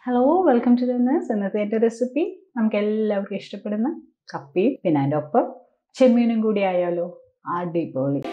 hello welcome to ദിനേഴ്സ് ഇന്നത്തെ എൻ്റെ recipe നമുക്ക് എല്ലാവർക്കും ഇഷ്ടപ്പെടുന്ന കപ്പിയും പിന്നെ അതിൻ്റെ ഒപ്പം ചെമ്മീനും കൂടി ആയാലോ അടിപൊളി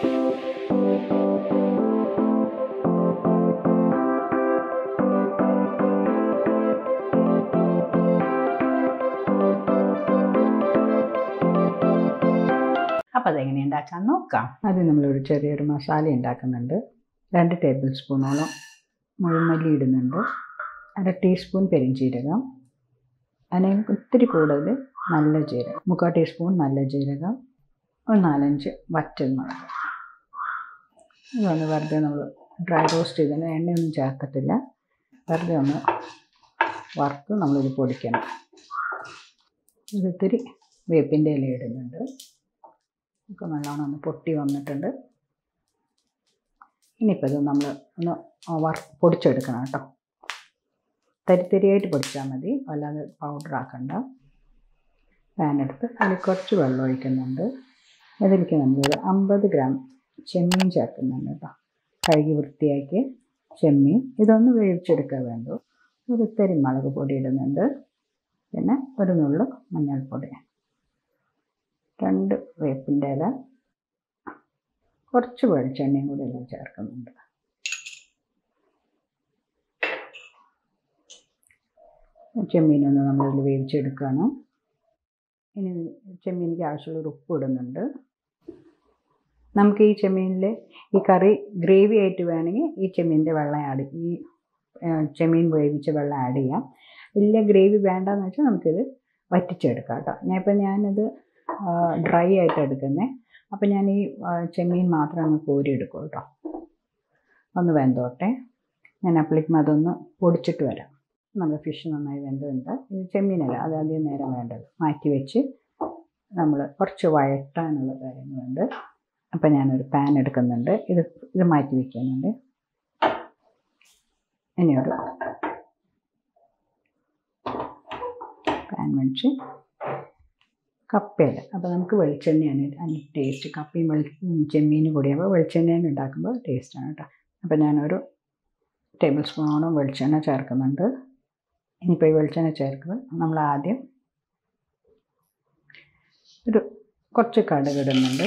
അപ്പോൾ അതെങ്ങനെ ഉണ്ടാക്കാൻ നോക്കാം ആദ്യം നമ്മളൊരു ചെറിയൊരു മസാല ഉണ്ടാക്കുന്നുണ്ട് രണ്ട് ടേബിൾ സ്പൂണോളം മുഴുമല്ലി ഇടുന്നുണ്ട് അര ടീസ്പൂൺ പെരിഞ്ചീരകം അതിനെ ഒത്തിരി കൂടുതൽ നല്ല ജീരകം മുക്കാൽ ടീസ്പൂൺ നല്ല ജീരകം ഒരു നാലഞ്ച് വറ്റൽ മുളക് ഇതൊന്ന് വെറുതെ നമ്മൾ ഡ്രൈ റോസ്റ്റ് ചെയ്തതിന് എണ്ണയൊന്നും ചേർത്തിട്ടില്ല വെറുതെ ഒന്ന് വറുത്ത് നമ്മളിത് പൊടിക്കണം ഒരിത്തിരി വേപ്പിൻ്റെ ഇല ഇടുന്നുണ്ട് ഒക്കെ നല്ലോണം ഒന്ന് പൊട്ടി വന്നിട്ടുണ്ട് ഇനിയിപ്പോൾ ഇത് നമ്മൾ ഒന്ന് വർ പൊടിച്ചെടുക്കണം കേട്ടോ തരിത്തരിയായിട്ട് പൊടിച്ചാൽ മതി അല്ലാതെ പൗഡർ ആക്കണ്ട പാനെടുത്ത് അതിൽ കുറച്ച് വെള്ളം ഒഴിക്കുന്നുണ്ട് അതിലേക്ക് നമ്മളൊരു അമ്പത് ഗ്രാം ചെമ്മീൻ ചേർക്കുന്നുണ്ട് കേട്ടോ കഴുകി വൃത്തിയാക്കി ചെമ്മീൻ ഇതൊന്ന് വേവിച്ചെടുക്കാൻ വേണ്ടു ഒരു ഇത്തിരി മുളക് പൊടി ഇടുന്നുണ്ട് പിന്നെ ഒരു നുള്ളു മഞ്ഞൾപ്പൊടി രണ്ട് വേപ്പിൻ്റെ ഇല കുറച്ച് വെളിച്ചെണ്ണയും കൂടി എല്ലാം ചേർക്കുന്നുണ്ട് ചെമ്മീനൊന്ന് നമ്മളിതിൽ വേവിച്ചെടുക്കണം ഇനി ചെമ്മീനിക്ക് ആവശ്യമുള്ള ഒരു ഉപ്പ് ഇടുന്നുണ്ട് നമുക്ക് ഈ ചെമ്മീനിൽ ഈ കറി ഗ്രേവി ആയിട്ട് വേണമെങ്കിൽ ഈ ചെമ്മീൻ്റെ വെള്ളം ആഡ് ഈ ചെമ്മീൻ വേവിച്ച വെള്ളം ആഡ് ചെയ്യാം ഇല്ല ഗ്രേവി വേണ്ടെന്ന് വെച്ചാൽ നമുക്കിത് വറ്റിച്ചെടുക്കാം കേട്ടോ ഞാൻ ഇപ്പം ഞാനിത് ഡ്രൈ ആയിട്ട് എടുക്കുന്നത് അപ്പം ഞാൻ ഈ ചെമ്മീൻ മാത്രം അങ്ങ് കോരി എടുക്കും കേട്ടോ ഒന്ന് വെന്തോട്ടെ ഞാൻ അപ്പോഴേക്കും അതൊന്ന് പൊടിച്ചിട്ട് വരാം നമ്മുടെ ഫിഷ് നന്നായി വെന്തുണ്ട് ഇത് ചെമ്മീനല്ല അത് അധികം നേരം വേണ്ടത് മാറ്റി വെച്ച് നമ്മൾ കുറച്ച് വഴറ്റാനുള്ള കാര്യങ്ങളുണ്ട് അപ്പം ഞാനൊരു പാൻ എടുക്കുന്നുണ്ട് ഇത് ഇത് മാറ്റി വയ്ക്കുന്നുണ്ട് ഇനിയൊരു പാൻ വെച്ച് കപ്പയില അപ്പോൾ നമുക്ക് വെളിച്ചെണ്ണയാണ് അതിൻ്റെ ടേസ്റ്റ് കപ്പയും വെളി ചെമ്മീനും കൂടിയാകുമ്പോൾ വെളിച്ചെണ്ണയാണ് ഉണ്ടാക്കുമ്പോൾ ടേസ്റ്റാണ് കേട്ടോ അപ്പോൾ ഞാനൊരു ടേബിൾ സ്പൂണോളം വെളിച്ചെണ്ണ ചേർക്കുന്നുണ്ട് ഇനിയിപ്പോൾ ഈ വെളിച്ചെണ്ണ ചേർക്കുന്നത് നമ്മൾ ആദ്യം ഒരു കുറച്ച് കടുക് ഇടുന്നുണ്ട്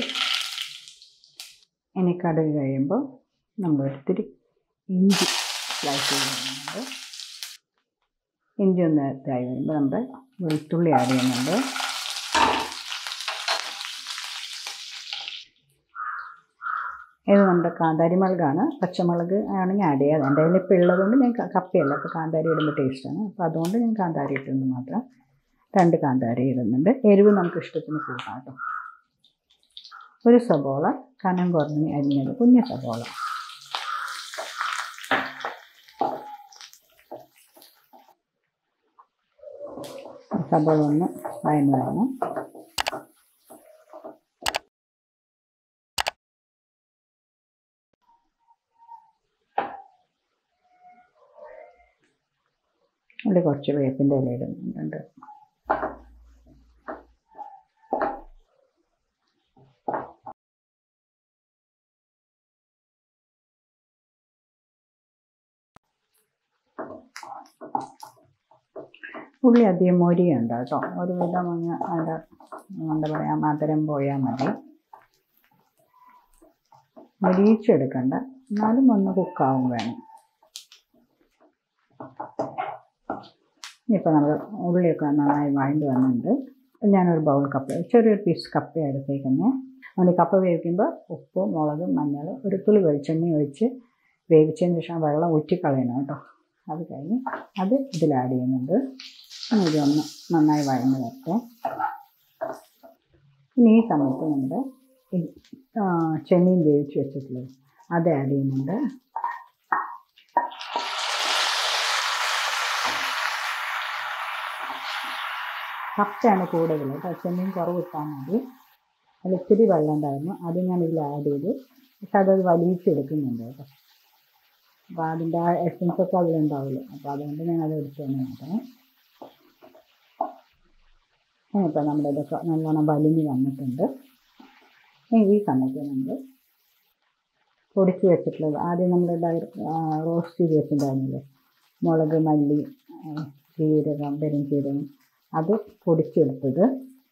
ഇനി കടുക് കഴിയുമ്പോൾ നമ്മൾ ഒത്തിരി ഇഞ്ചി സ്ലൈസ് ചെയ്യുന്നുണ്ട് ഇഞ്ചി ഒന്ന് ഇതായി വരുമ്പോൾ നമ്മൾ വെളുത്തുള്ളി ആഡ് ചെയ്യുന്നുണ്ട് ഇത് നമ്മുടെ കാന്താരി മുളകാണ് പച്ചമുളക് ആണെങ്കിൽ ആഡ് ചെയ്യാതെ എൻ്റെ കയ്യിൽ ഇപ്പോൾ ഉള്ളതുകൊണ്ട് ഞാൻ കപ്പയല്ല അപ്പോൾ കാന്താരി ഇടുമ്പോൾ ടേസ്റ്റാണ് അപ്പോൾ അതുകൊണ്ട് ഞാൻ കാന്താരി ഇട്ടെന്ന് മാത്രം രണ്ട് കാന്താരി ഇടുന്നുണ്ട് എരിവ് നമുക്ക് ഇഷ്ടത്തിന് കൂട്ടാം കേട്ടോ ഒരു സബോള കനം കുറഞ്ഞ് അരിഞ്ഞത് കുഞ്ഞ സബോള സബോള ഒന്ന് വയന്ന് വരണം അതിൽ കുറച്ച് വേപ്പിൻ്റെ ഇല ഇടുന്നുണ്ട് ഉള്ളി അധികം മൊരിയുണ്ട് കേട്ടോ ഒരു വിധം അങ്ങ് അതിൻ്റെ എന്താ പറയുക മധുരം പോയാൽ മതി മൊരിയിച്ചെടുക്കണ്ട എന്നാലും ഒന്ന് കുക്കാവും വേണം ഇപ്പോൾ നമ്മൾ ഉള്ളിയൊക്കെ നന്നായി വഴണ്ട് വന്നിട്ടുണ്ട് ഞാനൊരു ബൗൾ കപ്പ ചെറിയൊരു പീസ് കപ്പ എടുത്തേക്കുന്നത് അതുകൊണ്ട് കപ്പ വേവിക്കുമ്പോൾ ഉപ്പും മുളകും മഞ്ഞൾ ഒരു തുള്ളി വെളിച്ചെണ്ണ ഒഴിച്ച് വേവിച്ചതിന് ശേഷം വെള്ളം ഊറ്റിക്കളയണം കേട്ടോ അത് കഴിഞ്ഞ് അത് ഇതിൽ ആഡ് ചെയ്യുന്നുണ്ട് ഇനി ഇതൊന്ന് നന്നായി വഴന്ന് വരട്ടെ ഇനി ഈ സമയത്ത് നമ്മുടെ ചെമ്മീൻ വേവിച്ച് വെച്ചിട്ടുള്ളത് അത് ആഡ് ചെയ്യുന്നുണ്ട് കപ്പയാണ് കൂടുതൽ കേട്ടോ ചെമ്മീൻ കുറവ് ഇട്ടാൽ മതി അതിൽ ഇത്തിരി വെള്ളം ഉണ്ടായിരുന്നു അത് ഞാൻ ഇതിൽ ആഡ് ചെയ്തു പക്ഷെ അതത് വലിയിച്ചെടുക്കുന്നുണ്ട് കേട്ടോ അപ്പോൾ അതിൻ്റെ ആ എസൻസ് ഒക്കെ അതിലുണ്ടാവില്ല അപ്പോൾ അതുകൊണ്ട് ഞാൻ അത് എടുത്തു തന്നെ മാത്രം ഇപ്പോൾ നമ്മുടെ ഇതൊക്കെ നല്ലോണം വലിഞ്ഞ് വന്നിട്ടുണ്ട് ഇനി ഈ സമയത്ത് നമ്മൾ പൊടിച്ച് വെച്ചിട്ടുള്ളത് ആദ്യം നമ്മൾ റോസ്റ്റ് ചെയ്ത് വെച്ചിട്ടുണ്ടായിരുന്നില്ലേ മുളക് മല്ലി ജീരകം പെരുംജീരകം അത് പൊടിച്ചെടുത്തത്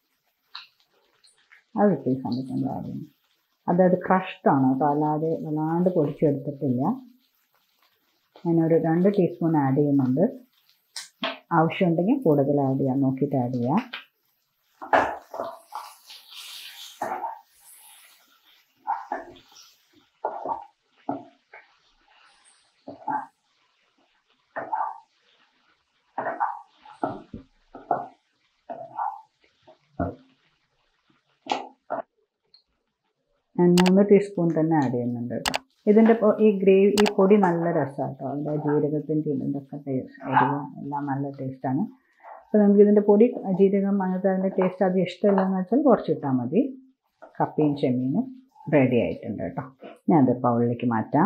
അത് ഇട്ട് ഈ സമയത്ത് നമ്മൾ ആഡ് ചെയ്യുന്നു അതായത് ക്രഷ്ഡാണ് കേട്ടോ അല്ലാതെ വല്ലാണ്ട് പൊടിച്ചെടുത്തിട്ടില്ല ഞാനൊരു രണ്ട് ടീസ്പൂൺ ആഡ് ചെയ്യുന്നുണ്ട് ആവശ്യമുണ്ടെങ്കിൽ കൂടുതൽ ആഡ് ചെയ്യാം നോക്കിയിട്ട് ആഡ് ചെയ്യാം ഞാൻ മൂന്ന് ടീസ്പൂൺ തന്നെ ആഡ് ചെയ്യുന്നുണ്ട് കേട്ടോ ഇതിൻ്റെ ഇപ്പോൾ ഈ ഗ്രേവി ഈ പൊടി നല്ല രസമാണ് കേട്ടോ അതിൻ്റെ ജീരകത്തിൻ്റെ ഇതിൻ്റെ ഒക്കെ ടേസ്റ്റ് എരിവും എല്ലാം നല്ല ടേസ്റ്റാണ് അപ്പോൾ നമുക്ക് ഇതിൻ്റെ പൊടി ജീരകം അങ്ങനത്തെ അതിൻ്റെ ടേസ്റ്റ് അത് ഇഷ്ടമില്ലെന്ന് വെച്ചാൽ കുറച്ചിട്ടാൽ മതി കപ്പയും ചെമ്മീനും റെഡി ആയിട്ടുണ്ട് കേട്ടോ ഞാനത് പൗളിലേക്ക് മാറ്റാം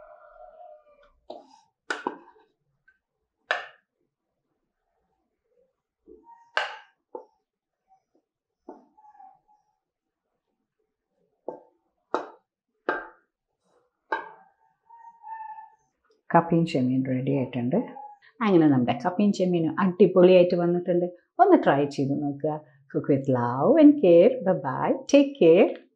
കപ്പയും ചെമ്മീൻ റെഡി ആയിട്ടുണ്ട് അങ്ങനെ നമ്മുടെ കപ്പയും ചെമ്മീനും അടിപൊളിയായിട്ട് വന്നിട്ടുണ്ട് ഒന്ന് ട്രൈ ചെയ്ത് നോക്കുക cook with love and care bye take care